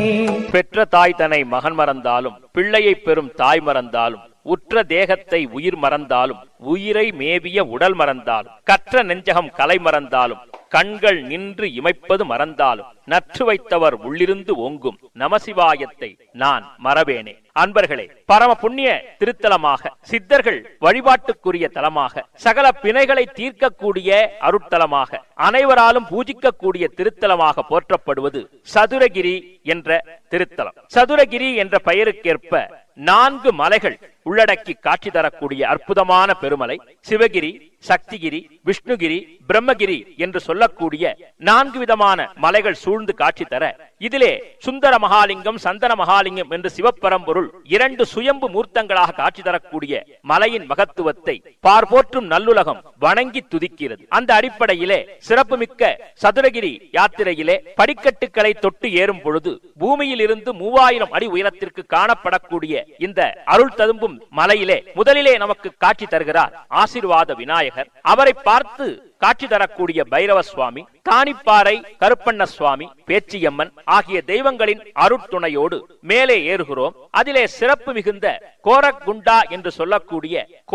பெற்ற தாய் தன்னை மகன் மறந்தாலும் பிள்ளையை பெறும் தாய் மறந்தாலும் உற்ற தேகத்தை உயிர் மறந்தாலும் உயிரை மேவிய உடல் மறந்தாலும் கற்ற நெஞ்சகம் கலை மறந்தாலும் கண்கள் நின்று இமைப்பது மறந்தாலும் நற்று வைத்தவர் உள்ளிருந்து ஓங்கும் நமசிவாயத்தை நான் மறவேனே அன்பர்களே பரம புண்ணிய திருத்தலமாக சித்தர்கள் வழிபாட்டுக்குரிய தலமாக சகல பிணைகளை தீர்க்கக்கூடிய அருட்தலமாக அனைவராலும் பூஜிக்கக்கூடிய திருத்தலமாக போற்றப்படுவது சதுரகிரி என்ற திருத்தலம் சதுரகிரி என்ற பெயருக்கேற்ப நான்கு மலைகள் உள்ளடக்கி காட்சி தரக்கூடிய அற்புதமான பெருமலை சிவகிரி சக்திகிரி விஷ்ணுகிரி பிரம்மகிரி என்று சொல்லக்கூடிய நான்கு விதமான மலைகள் சூழ்ந்து காட்சி தர இதிலே சுந்தர மகாலிங்கம் சந்தன மகாலிங்கம் என்று சிவப்பரம்பொருள் இரண்டு சுயம்பு மூர்த்தங்களாக காட்சி தரக்கூடிய மலையின் மகத்துவத்தை பார்போற்றும் நல்லுலகம் வணங்கி துதிக்கிறது அந்த அடிப்படையிலே சிறப்புமிக்க சதுரகிரி யாத்திரையிலே படிக்கட்டுகளை தொட்டு ஏறும் பொழுது பூமியில் இருந்து மூவாயிரம் அடி உயரத்திற்கு காணப்படக்கூடிய இந்த அருள் ததும்பும் மலையிலே முதலிலே நமக்கு காட்சி தருகிறார் ஆசீர்வாத விநாயகர் அவரை பார்த்து காட்சி தரக்கூடிய பைரவ சுவாமி தானிப்பாறை கருப்பண்ண சுவாமி பேச்சியம்மன் ஆகிய தெய்வங்களின் அருட்துணையோடு மேலே ஏறுகிறோம் அதிலே சிறப்பு மிகுந்த கோரக்குண்டா என்று சொல்லக்கூடிய